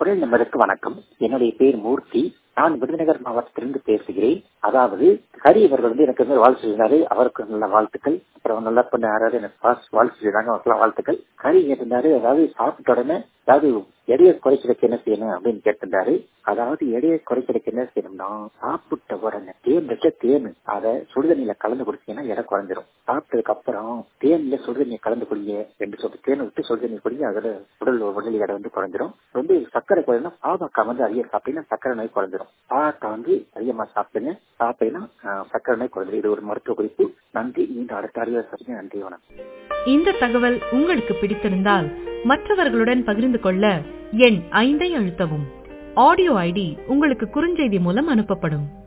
குரல் நம்பருக்கு வணக்கம் என்னுடைய பேர் மூர்த்தி நான் விருதுநகர் மாவட்டத்திலிருந்து பேசுகிறேன் அதாவது ஹரி அவர்கள் வந்து எனக்கு வந்து வாழ்த்து சொல்லியிருந்தாரு அவருக்கு நல்ல வாழ்த்துக்கள் அப்புறம் நல்லா பண்ண யாராவது எனக்கு வாழ்த்து சொல்லியிருந்தாங்க அவருக்குலாம் வாழ்த்துக்கள் ஹரி கேட்டிருந்தாரு அதாவது சாப்பிட்ட உடனே அதாவது எடையை குறைக்கிறதுக்கு என்ன செய்யணும் அப்படின்னு கேட்டிருந்தாரு அதாவது எடையை குறைக்கிறதுக்கு என்ன செய்யணும்னா சாப்பிட்ட உடனே தேன் வச்ச தேன் அதை சுடுதண்ணியில கலந்து குடிச்சீங்கன்னா எடை குறைஞ்சிரும் சாப்பிட்டதுக்கு அப்புறம் தேன்ல சுடுதண்ணியை கலந்து குடிங்க ரெண்டு சொட்டு தேனை விட்டு சுடுதண்ணி குடிங்க அதுல உடல் உடல் எடை வந்து குறைஞ்சிரும் வந்து சர்க்கரை குறையணும் பாவக்காய் வந்து அதிகம் சாப்பிட்டீங்கன்னா சர்க்கரை நோய் குறைஞ்சிரும் பாவக்காய் வந்து அதிகமா சாப்பிடுங்க சாப்பிட்டீங்கன்னா சர்க்கரை நோய் குறைஞ்சிரும் இது ஒரு மருத்துவ குறிப்பு நன்றி இந்த அடுத்த அறிவியல் சரி நன்றி வணக்கம் இந்த தகவல் உங்களுக்கு பிடித்திருந்தால் மற்றவர்களுடன் பகிர்ந்து கொள்ள எண் ஐந்தை அழுத்தவும் ஆடியோ ஐடி உங்களுக்கு குறுஞ்செய்தி மூலம் அனுப்பப்படும்